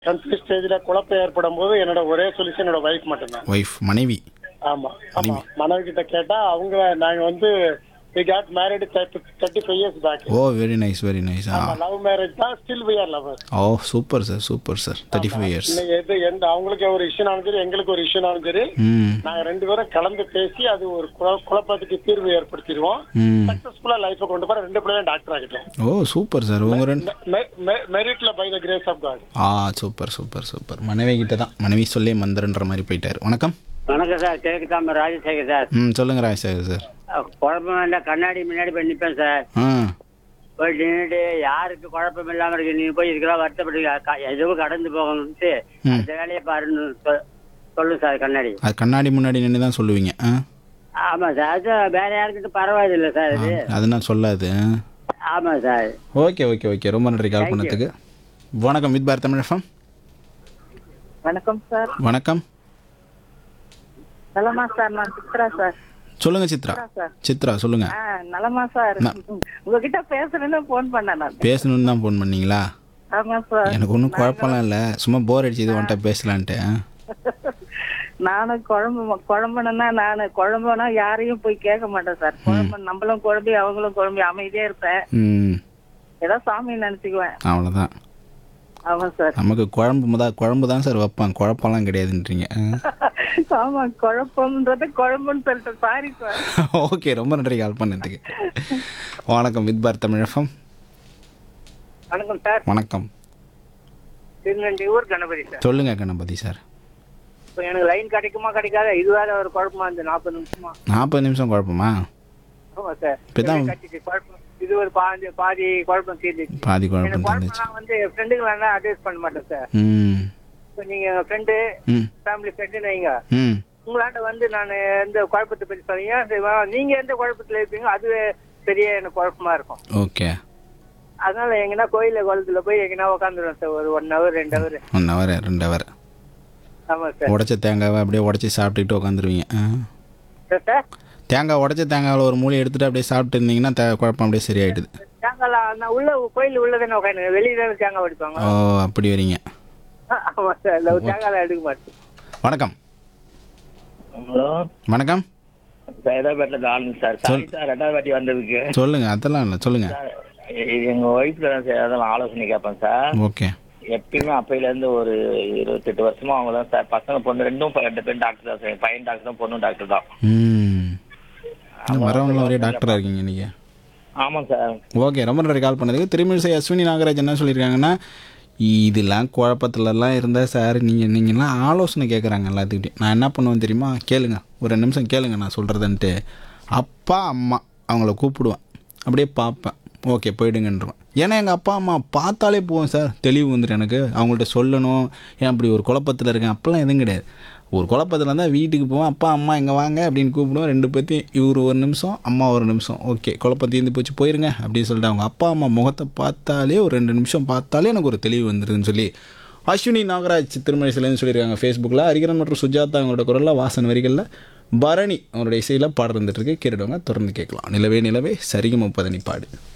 Confuse ஸ்டேஜ்ல குழப்பம் ஏற்படும் போது என்னோட ஒரே சொல்யூஷன் என்னோட ஒய்ஃப் மட்டும்தான் ஒய்ஃப் மனைவி ஆமா ஆமா மனைவி கிட்ட கேட்டா அவங்க நாங்க வந்து we got married thirty five years back O very nice very nice ah love marriage தான் still we are lovers O super sir super sir thirty five years இன்னைக்கு எது எந்த அவங்களுக்கு ஒரு இஷ்யூனாலும் சரி எங்களுக்கு ஒரு இஷ்யூனாலும் சரி ம் நாங்க ரெண்டு பேரும் கலந்து பேசி அது ஒரு குழ- குழப்பத்துக்கு தீர்வு ஏற்படுத்திடுவோம் ம் சக்சஸ்ஃபுல்லா லைஃபை கொண்டு போற ரெண்டு பிள்ளையும் டாக்டர் ஆகிட்டோம் ஓ சூப்பர் சார் உங்க ரெண்டு மெரிட்ல by the grace of God ah super super super மனைவி கிட்ட தான் மனைவி சொல்லி மந்திரன்ற மாதிரி போயிட்டார் வணக்கம் வணக்கம் சார் கிழக்கு தாமரை ராஜசேகர் சார் ம் சொல்லுங்க ராஜசேகர் சார் அஹ் குழப்பம் இல்லை கண்ணாடி முன்னாடி போய் நிற்பேன் சார் ஆ போய் நின்றுட்டு யாருக்கு குழப்பம் இல்லாமல் இருக்கு நீ போய் இதுக்கெல்லாம் வருத்தப்பட்டு க- எதுவும் கடந்து போகணும்ட்டு ம். அந்த வேலையை பாருன்னு சொ- சொல்லும் சார் கண்ணாடி அது கண்ணாடி முன்னாடி நின்று தான் சொல்லுவீங்க ஆ ஆமாம் சார் அது வேற யாருக்கிட்ட பரவாயில்ல சார் இது அது நான் சொல்லாது ஆமாம் சார் ஓகே ஓகே ஓகே ரொம்ப நன்றி கால் பண்ணதுக்கு வணக்கம் வித் பார் தமிழ் எஃப்எம் வணக்கம் சார் வணக்கம் நலமா சார் நான் சித்ரா சார் சொல்லுங்க சித்ரா சார் சித்ரா சொல்லுங்க ஆ நலமா சார் உங்ககிட்ட பேசணும்னு ஃபோன் பண்ணேன் நான் பேசணும்னு தான் ஃபோன் பண்ணீங்களா ஆமா சார் எனக்கு ஒன்றும் குழப்பம்லாம் இல்லை சும்மா போர் அடிச்சு இது வந்துட்ட பேசலான்ட்டு ஆ? நானும் குழம்பு குழம்புனா நான் குழம்புனா யாரையும் போய் கேட்க மாட்டேன் சார் குழம்பு நம்மளும் குழம்பி அவங்களும் குழம்பி அமைதியா இருப்பேன் ம் ஏதோ சாமி நினைச்சுக்குவேன் அவ்வளோதான் ஆமா சார் நமக்கு குழம்பு தான் குழம்பு தான் சார் வைப்பான் குழப்பம்லாம் கிடையாதுன்றீங்க ஆமா குழப்பம்ன்றது குழம்புன்னு சொல்லிட்டு சாரி சார் ஓகே ரொம்ப நன்றி கால் பண்ணதுக்கு வணக்கம் வித் பார் தமிழ் எஃப்எம் வணக்கம் சார் வணக்கம் திருநெல்வேலூர் கணபதி சார் சொல்லுங்க கணபதி சார் இப்போ எனக்கு லைன் கிடைக்குமா கிடைக்காத இது வேற ஒரு குழப்பமா இந்த நாற்பது நிமிஷமா நாற்பது நிமிஷம் குழப்பமா ஆமாம் சார் இப்பதான் கட்டிச்சு குழப்பம் இது ஒரு பாதி பாதி குழப்பம் தீர்ந்துச்சு பாதி குழப்பம் எனக்கு தந்துச்சு குழப்பம்லாம் வந்து ஃப்ரெண்டுங்களா அட்வைஸ் பண்ண மாட்டேன் சார் ம் இப்போ நீங்க எங்க ஃப்ரெண்டு ம் ஃபேமிலி ஃப்ரெண்டு நீங்க ம் உங்களாண்ட வந்து நான் எந்த குழப்பத்தை பத்தி சொல்றீங்க சரி, வா, நீங்க எந்த குழப்பத்துல இருப்பீங்க அது பெரிய எனக்கு குழப்பமா இருக்கும் ஓகே அதனால எங்கன்னா கோயில குளத்துல போய் எங்கன்னா உட்காந்துருவேன் சார் ஒரு ஒன் ஹவர் ரெண்டு ஹவர் ஒன் ஹவர் ரெண்டு ஹவர் ஆமா சார் உடச்ச தேங்காவை அப்படியே உடச்சி சாப்பிட்டுக்கிட்டு உட்காந்துருவீங்க ஆ சார் சார் தேங்காய் உடச்ச தேங்காவில் ஒரு மூலையை எடுத்துட்டு அப்படியே சாப்பிட்டு இருந்தீங்கன்னா தே- குழப்பம் அப்படியே சரியாயிடுது தேங்காய் நான் உள்ள கோயில் உள்ள தானே உட்காந்து வெளியே தானே தேங்காய் உடைப்பாங்க ஓ அப்படி வரீங்க ஆமா சார் இந்த தேங்காய் எடுக்க மாட்டேன் வணக்கம் ஹலோ வணக்கம் சைதாபேட்டில் இருந்து ஆளுங்க சார் சாரி சார் ரெண்டாவது வாட்டி வந்ததுக்கு சொல்லுங்க அதெல்லாம் இல்லை சொல்லுங்க சார், இது எங்க ஒய்ஃப்ல தான் சார் அதெல்லாம் ஆலோசனை கேட்பேன் சார் ஓகே எப்பயுமே அப்பையில இருந்து ஒரு இருபத்தெட்டு வருஷமா அவங்க தான் சார் பசங்க பொண்ணு ரெண்டும் ப- ரெண்டு பேரும் டாக்டர் தான் சார் பையன் டாக்டர் தான் பொண்ணும் டாக்டர் தான் ம் வரவங்களும் ஒரே டாக்டராக இருக்கீங்க நீங்கள் ஆமாம் சார் ஓகே ரொம்ப நன்றி கால் பண்ணதுக்கு திருமிழிசை அஸ்வினி நாகராஜ் என்ன சொல்லியிருக்காங்கன்னா இதெல்லாம் குழப்பத்துலலாம் இருந்தால் சார் நீங்கள் நீங்கள்லாம் ஆலோசனை கேட்குறாங்க எல்லாத்துக்கிட்டையும் நான் என்ன பண்ணுவேன் தெரியுமா கேளுங்க ஒரு ரெண்டு நிமிஷம் கேளுங்க நான் சொல்கிறதுன்ட்டு அப்பா அம்மா அவங்கள கூப்பிடுவேன் அப்படியே பார்ப்பேன் ஓகே போயிடுங்கன்றேன் ஏன்னா எங்கள் அப்பா அம்மா பார்த்தாலே போவோம் சார் தெளிவு வந்துடும் எனக்கு அவங்கள்ட்ட சொல்லணும் ஏன் அப்படி ஒரு குழப்பத்தில் இருக்கேன் அப்போல்லாம் எதுவும் கிடையாது ஒரு குழப்பத்தில் இருந்தால் வீட்டுக்கு போவேன் அப்பா அம்மா இங்கே வாங்க அப்படின்னு கூப்பிடுவோம் ரெண்டு பேர்த்தையும் இவர் ஒரு நிமிஷம் அம்மா ஒரு நிமிஷம் ஓகே குழப்பம் தீர்ந்து போச்சு போயிருங்க அப்படின்னு சொல்லிட்டு அவங்க அப்பா அம்மா முகத்தை பார்த்தாலே ஒரு ரெண்டு நிமிஷம் பார்த்தாலே எனக்கு ஒரு தெளிவு வந்துருதுன்னு சொல்லி அஸ்வினி நாகராஜ் திருமணிசிலேருந்து சொல்லியிருக்காங்க ஃபேஸ்புக்கில் ஹரிகரன் மற்றும் சுஜாதா அவங்களோட குரலில் வாசன் வரிகளில் பரணி அவருடைய இசையில் பாடு இருந்துட்டு இருக்கு கேட்டுடுவாங்க தொடர்ந்து கேட்கலாம் நிலவே நிலவே சரிகம பதனி பாடு